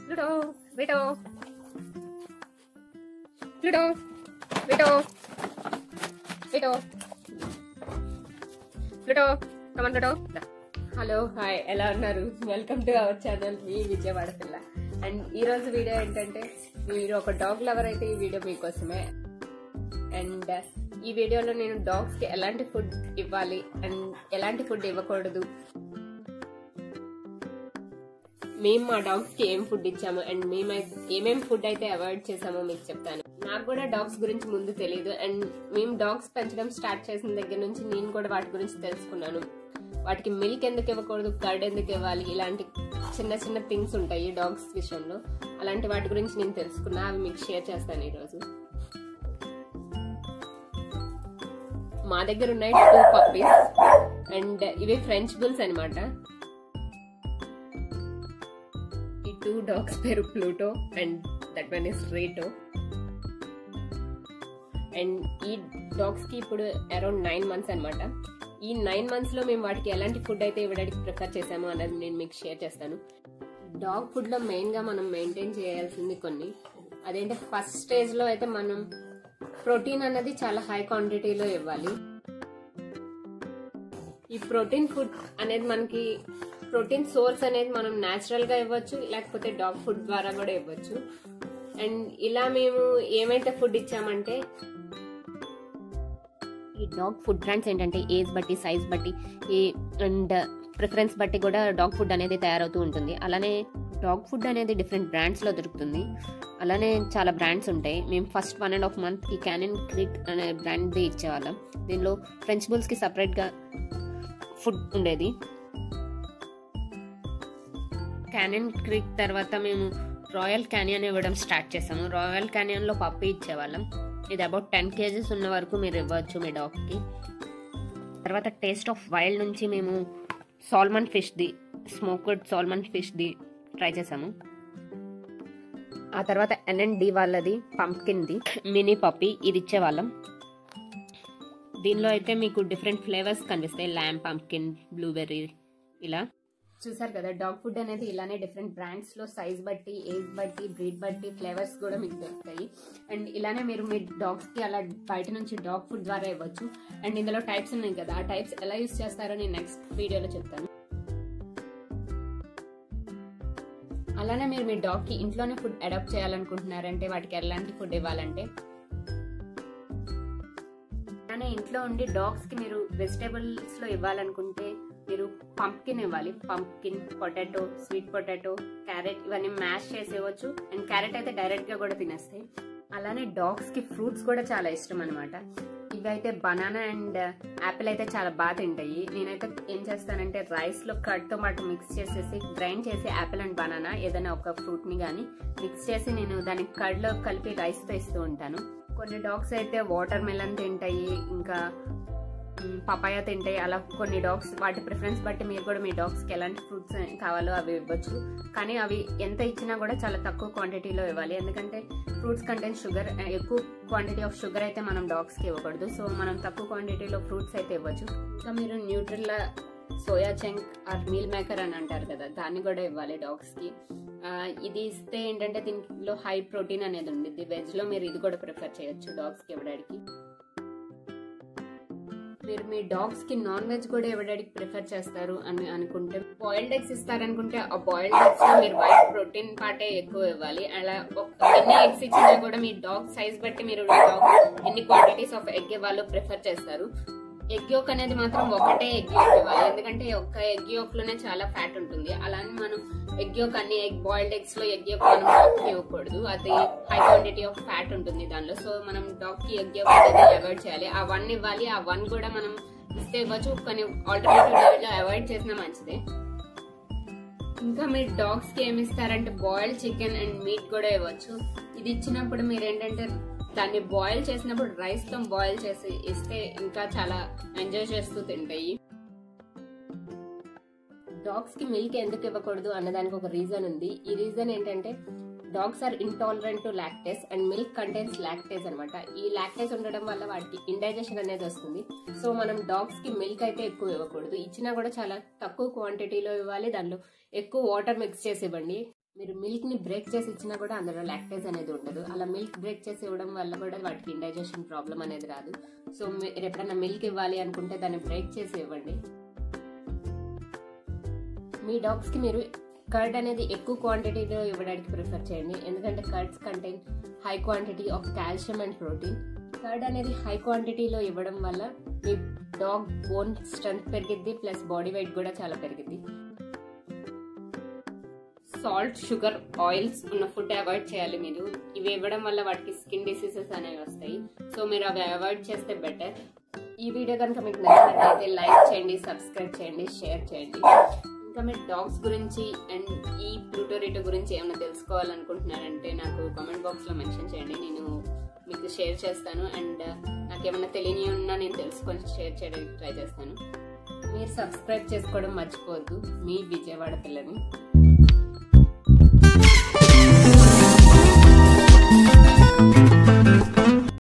Pluto, Vito. Pluto, Vito. Vito. Pluto, come on, Pluto. Hello hi ఎలా ఉన్నారు welcome to our channel మీ విజయవాడ పిల్ల and ఈ రోజు వీడియో ఏంటంటే మీరు ఒక డాగ్ లవర్ అయితే ఈ వీడియో మీకోసమే అండ్ ఈ వీడియోలో నేను డాగ్స్ కి ఎలాంటి ఫుడ్ ఇవ్వాలి అండ్ ఎలాంటి ఫుడ్ ఇవ్వకూడదు మేము మా డాగ్స్ కి ఏం ఫుడ్ ఇచ్చాము అండ్ మేమైతే ఏమేం ఫుడ్ అయితే అవాయిడ్ చేసామో మీకు చెప్తాను నాకు కూడా డాగ్స్ గురించి ముందు తెలియదు అండ్ మేము డాగ్స్ పెంచడం స్టార్ట్ చేసిన దగ్గర నుంచి నేను కూడా వాటి గురించి తెలుసుకున్నాను వాటికి మిల్క్ ఎందుకు ఇవ్వకూడదు కర్డ్ ఎందుకు ఇవ్వాలి ఇలాంటి చిన్న చిన్న థింగ్స్ ఉంటాయి డాగ్స్ విషయంలో అలాంటి వాటి గురించి నేను తెలుసుకున్నా అవి మీకు షేర్ చేస్తాను ఈరోజు మా దగ్గర ఉన్నాయి టూ పప్పీస్ అండ్ ఇవి ఫ్రెంచ్ బుల్స్ అనమాట ఈ టూ డాగ్స్ పేరు Pluto and that one is Reto and ఈ డాగ్స్ కి ఇప్పుడు అరౌండ్ నైన్ మంత్స్ అనమాట ఈ నైన్ మంత్స్ లో మేము వాటికి ఎలాంటి ఫుడ్ అయితే ఇవ్వడానికి ప్రిఫర్ చేసామో అన్నది నేను మీకు షేర్ చేస్తాను డాగ్ ఫుడ్ లో మెయిన్ గా మనం మెయింటైన్ చేయాల్సింది కొన్ని అదేంటే ఫస్ట్ స్టేజ్ లో అయితే మనం ప్రోటీన్ అనేది చాలా హై క్వాంటిటీలో ఇవ్వాలి ఈ ప్రోటీన్ ఫుడ్ అనేది మనకి ప్రోటీన్ సోర్స్ అనేది మనం న్యాచురల్ గా ఇవ్వచ్చు లేకపోతే డాగ్ ఫుడ్ ద్వారా కూడా ఇవ్వచ్చు అండ్ ఇలా మేము ఏమైతే ఫుడ్ ఇచ్చామంటే ఈ డాగ్ ఫుడ్ బ్రాండ్స్ ఏంటంటే ఏజ్ బట్టి సైజ్ బట్టి ఈ అండ్ ప్రిఫరెన్స్ బట్టి కూడా డాగ్ ఫుడ్ అనేది తయారవుతూ ఉంటుంది అలానే డాగ్ ఫుడ్ అనేది డిఫరెంట్ బ్రాండ్స్లో దొరుకుతుంది అలానే చాలా బ్రాండ్స్ ఉంటాయి మేము first one and half month ఈ క్యానిన్ క్రిక్ అనే బ్రాండ్ది ఇచ్చేవాళ్ళం దీనిలో ఫ్రెంచ్ బుల్స్కి సపరేట్గా ఫుడ్ ఉండేది క్యానియన్ క్రిక్ తర్వాత మేము రాయల్ క్యానియన్ ఇవ్వడం స్టార్ట్ చేసాము రాయల్ క్యానియన్లో పప్పి ఇచ్చేవాళ్ళం ఇది అబౌట్ టెన్ కేజీస్ ఉన్న వరకు మీరు ఇవ్వచ్చు మీ డాగ్కి తర్వాత టేస్ట్ ఆఫ్ వైల్డ్ నుంచి మేము సాల్మన్ ఫిష్ది స్మోక్డ్ సాల్మన్ ఫిష్ది ట్రై చేసాము ఆ తర్వాత ఎన్ఎన్డి వాళ్ళది పంప్కిన్ది మినీ పప్పి ఇది ఇచ్చేవాళ్ళం దీనిలో అయితే మీకు డిఫరెంట్ ఫ్లేవర్స్ కనిపిస్తాయి ల్యాంప్ పంప్కిన్ బ్లూబెర్రీ ఇలా చూసారు కదా డాగ్ ఫుడ్ అనేది ఇలానే డిఫరెంట్ బ్రాండ్స్ లో సైజ్ బట్టి ఏజ్ బట్టి బ్రీడ్ బట్టి ఫ్లేవర్స్ కూడా మీకు దొరుకుతాయి అండ్ ఇలానే మీరు మీ డాగ్స్ కి అలా బయట నుంచి డాగ్ ఫుడ్ ద్వారా ఇవ్వచ్చు అండ్ ఇందులో టైప్స్ ఉన్నాయి కదా ఆ టైప్స్ ఎలా యూస్ చేస్తారో నేను నెక్స్ట్ వీడియోలో చెప్తాను అలానే మీరు మీ డాగ్ కి ఇంట్లోనే ఫుడ్ అడాప్ట్ చేయాలనుకుంటున్నారంటే వాటికి ఎలాంటి ఫుడ్ ఇవ్వాలంటే అలానే ఇంట్లో ఉండి డాగ్స్ కి మీరు వెజిటేబుల్స్ లో ఇవ్వాలనుకుంటే మీరు పంప్కిన్ ఇవ్వాలి pumpkin potato sweet potato carrot ఇవన్నీ మ్యాష్ చేసి ఇవ్వచ్చు అండ్ క్యారెట్ అయితే డైరెక్ట్ గా కూడా తినేస్తాయి అలానే డాగ్స్ కి ఫ్రూట్స్ కూడా చాలా ఇష్టం అనమాట ఇవైతే బనానా అండ్ యాపిల్ అయితే చాలా బాగా తింటాయి నేనైతే ఏం చేస్తానంటే రైస్ లో కట్ తో పాటు మిక్స్ చేసేసి గ్రైండ్ చేసి యాపిల్ అండ్ బనానా ఏదైనా ఒక ఫ్రూట్ ని గానీ మిక్స్ చేసి నేను దాన్ని కడ్ లో కలిపి రైస్ తో ఇస్తూ ఉంటాను కొన్ని డాగ్స్ అయితే వాటర్ మెలన్ తింటాయి ఇంకా పపాయ తింటాయి అలా కొన్ని డాగ్స్ వాటి ప్రిఫరెన్స్ బట్టి మీరు కూడా మీ డాగ్స్కి ఎలాంటి ఫ్రూట్స్ కావాలో అవి ఇవ్వచ్చు కానీ అవి ఎంత ఇచ్చినా కూడా చాలా తక్కువ క్వాంటిటీలో ఇవ్వాలి ఎందుకంటే ఫ్రూట్స్ కంటెంట్ షుగర్ ఎక్కువ క్వాంటిటీ ఆఫ్ షుగర్ అయితే మనం డాగ్స్కి ఇవ్వకూడదు సో మనం తక్కువ క్వాంటిటీలో ఫ్రూట్స్ అయితే ఇవ్వచ్చు ఇంకా మీరు Nutrela soya chunk or meal maker అని అంటారు కదా దాన్ని కూడా ఇవ్వాలి డాగ్స్కి ఇది ఇస్తే ఏంటంటే దీనిలో హై ప్రోటీన్ అనేది ఉంది వెజ్లో మీరు ఇది కూడా ప్రిఫర్ చేయొచ్చు డాగ్స్కి ఇవ్వడానికి మీరు మీ డాగ్స్ కి నాన్ వెజ్ కూడా ఇవ్వడానికి ప్రిఫర్ చేస్తారు అని అనుకుంటే బాయిల్డ్ ఎగ్స్ ఇస్తారనుకుంటే ఆ బాయిల్డ్ ఎగ్స్ లో మీరు వైట్ ప్రోటీన్ పార్టే ఎక్కువ ఇవ్వాలి అలా ఎన్ని ఎగ్స్ ఇచ్చినా కూడా మీ డాగ్ సైజ్ బట్టి మీరు డాగ్ ఎన్ని క్వాంటిటీస్ ఆఫ్ ఎగ్ ఇవ్వాలో ప్రిఫర్ చేస్తారు ఎగ్ యోక్ అనేది మాత్రం ఒకటే ఎగ్ యోక్ ఇవ్వాలి ఎందుకంటే ఒక్క ఎగ్ యోక్ లోనే చాలా ఫ్యాట్ ఉంటుంది అలానే మనం ఎగ్ యోక్ అన్ని ఎగ్ బాయిల్డ్ ఎగ్స్ లో ఎగ్ యోక్ మనం డాగ్ కి ఇవ్వకూడదు అది హై క్వాంటిటీ ఆఫ్ ఫ్యాట్ ఉంటుంది దానిలో సో మనం డాగ్ కి ఎగ్ యోక్ అనేది అవాయిడ్ చేయాలి ఆ వన్ ఇవ్వాలి ఆ వన్ కూడా మనం ఇస్తే ఇవ్వచ్చు కొన్ని ఆల్టర్నేటివ్ లెవెల్లో అవాయిడ్ చేసినా మంచిదే ఇంకా మీరు డాగ్స్ కి ఏమి ఇస్తారంటే బాయిల్డ్ చికెన్ అండ్ మీట్ కూడా ఇవ్వచ్చు ఇది ఇచ్చినప్పుడు మీరు ఏంటంటే దాన్ని బాయిల్ చేసినప్పుడు రైస్ తో బాయిల్ చేసి ఇస్తే ఇంకా చాలా ఎంజాయ్ చేస్తూ తింటాయి డాగ్స్ కి మిల్క్ ఎందుకు ఇవ్వకూడదు అన్నదానికి ఒక రీజన్ ఉంది ఈ రీజన్ ఏంటంటే dogs are intolerant to lactase and milk contents lactase అనమాట ఈ లాక్టేస్ ఉండడం వల్ల వాటికి ఇండైజెషన్ అనేది వస్తుంది సో మనం డాగ్స్ కి మిల్క్ అయితే ఎక్కువ ఇవ్వకూడదు ఇచ్చినా కూడా చాలా తక్కువ క్వాంటిటీలో ఇవ్వాలి దానిలో ఎక్కువ వాటర్ మిక్స్ చేసి ఇవ్వండి మీరు మిల్క్ ని బ్రేక్ చేసి ఇచ్చినా కూడా అందులో లాక్టేజ్ అనేది ఉండదు అలా మిల్క్ బ్రేక్ చేసి ఇవ్వడం వల్ల కూడా వాటికి ఇండైజెషన్ ప్రాబ్లం అనేది రాదు సో మీరు ఎప్పుడైనా మిల్క్ ఇవ్వాలి అనుకుంటే దాన్ని బ్రేక్ చేసి ఇవ్వండి మీ డాగ్స్ కి మీరు కర్డ్ అనేది ఎక్కువ క్వాంటిటీలో ఇవ్వడానికి ప్రిఫర్ చేయండి ఎందుకంటే curds contain high quantity of calcium and protein curd అనేది హై క్వాంటిటీలో ఇవ్వడం వల్ల మీ డాగ్ బోన్ స్ట్రెంత్ పెరిగిద్ది ప్లస్ బాడీ వెయిట్ కూడా చాలా పెరిగిద్ది సాల్ట్ షుగర్ ఆయిల్స్ ఉన్న ఫుడ్ అవాయిడ్ చేయాలి మీరు ఇవి ఇవ్వడం వల్ల వాటికి స్కిన్ డిసీజెస్ అనేవి వస్తాయి సో మీరు అవి అవాయిడ్ చేస్తే బెటర్ ఈ వీడియో కనుక మీకు నచ్చినట్లయితే లైక్ చేయండి సబ్స్క్రైబ్ చేయండి షేర్ చేయండి ఇంకా మీరు డాగ్స్ గురించి అండ్ ఈ ప్లూటోరిటో గురించి ఏమైనా తెలుసుకోవాలనుకుంటున్నారంటే నాకు కామెంట్ బాక్స్లో మెన్షన్ చేయండి నేను మీకు షేర్ చేస్తాను అండ్ నాకు ఏమైనా తెలియని ఉన్నా నేను తెలుసుకొని షేర్ చేయడానికి ట్రై చేస్తాను మీరు సబ్స్క్రైబ్ చేసుకోవడం మర్చిపోవద్దు మీ విజయవాడ పిల్లని